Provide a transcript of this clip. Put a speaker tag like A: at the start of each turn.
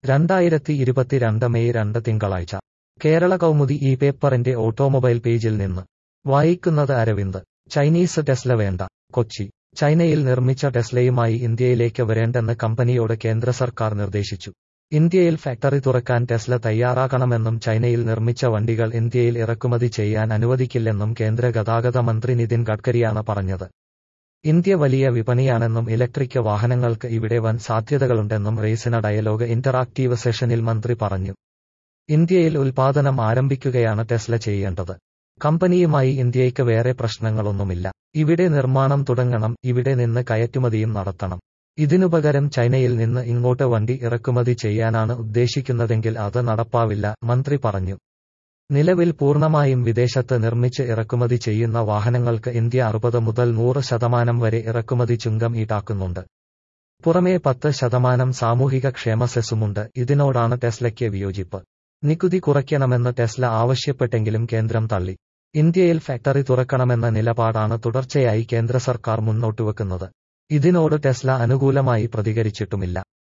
A: രണ്ടായിരത്തി ഇരുപത്തിരണ്ട് മെയ് രണ്ട് തിങ്കളാഴ്ച കേരള കൗമുദി ഈ പേപ്പറിന്റെ ഓട്ടോമൊബൈൽ പേജിൽ നിന്ന് വായിക്കുന്നത് അരവിന്ദ് ചൈനീസ് ടെസ്ല വേണ്ട കൊച്ചി ചൈനയിൽ നിർമ്മിച്ച ടെസ്ലയുമായി ഇന്ത്യയിലേക്ക് വരേണ്ടെന്ന് കമ്പനിയോട് കേന്ദ്ര സർക്കാർ നിർദ്ദേശിച്ചു ഇന്ത്യയിൽ ഫാക്ടറി തുറക്കാൻ ടെസ്ല തയ്യാറാകണമെന്നും ചൈനയിൽ നിർമ്മിച്ച വണ്ടികൾ ഇന്ത്യയിൽ ഇറക്കുമതി ചെയ്യാൻ അനുവദിക്കില്ലെന്നും കേന്ദ്ര ഗതാഗത മന്ത്രി നിതിൻ ഗഡ്കരിയാണ് പറഞ്ഞത് ഇന്ത്യ വലിയ വിപണിയാണെന്നും ഇലക്ട്രിക് വാഹനങ്ങൾക്ക് ഇവിടെ വൻ സാധ്യതകളുണ്ടെന്നും റേസിന ഡയലോഗ് ഇന്ററാക്റ്റീവ് സെഷനിൽ മന്ത്രി പറഞ്ഞു ഇന്ത്യയിൽ ഉൽപാദനം ആരംഭിക്കുകയാണ് ടെസ്ല ചെയ്യേണ്ടത് കമ്പനിയുമായി ഇന്ത്യയ്ക്ക് വേറെ പ്രശ്നങ്ങളൊന്നുമില്ല ഇവിടെ നിർമ്മാണം തുടങ്ങണം ഇവിടെ നിന്ന് കയറ്റുമതിയും നടത്തണം ഇതിനുപകരം ചൈനയിൽ നിന്ന് ഇങ്ങോട്ട് വണ്ടി ഇറക്കുമതി ചെയ്യാനാണ് ഉദ്ദേശിക്കുന്നതെങ്കിൽ അത് നടപ്പാവില്ല മന്ത്രി പറഞ്ഞു നിലവിൽ പൂർണ്ണമായും വിദേശത്ത് നിർമ്മിച്ച് ഇറക്കുമതി ചെയ്യുന്ന വാഹനങ്ങൾക്ക് ഇന്ത്യ അറുപത് മുതൽ നൂറ് ശതമാനം വരെ ഇറക്കുമതി ചുങ്കം ഈടാക്കുന്നുണ്ട് പുറമേ പത്ത് ശതമാനം സാമൂഹിക ക്ഷേമ സെസ്സുമുണ്ട് ഇതിനോടാണ് ടെസ്ലയ്ക്ക് വിയോജിപ്പ് നികുതി കുറയ്ക്കണമെന്ന് ടെസ്ല ആവശ്യപ്പെട്ടെങ്കിലും കേന്ദ്രം തള്ളി ഇന്ത്യയിൽ ഫാക്ടറി തുറക്കണമെന്ന നിലപാടാണ് തുടർച്ചയായി കേന്ദ്ര സർക്കാർ മുന്നോട്ടുവെക്കുന്നത് ഇതിനോട് ടെസ്ല അനുകൂലമായി പ്രതികരിച്ചിട്ടുമില്ല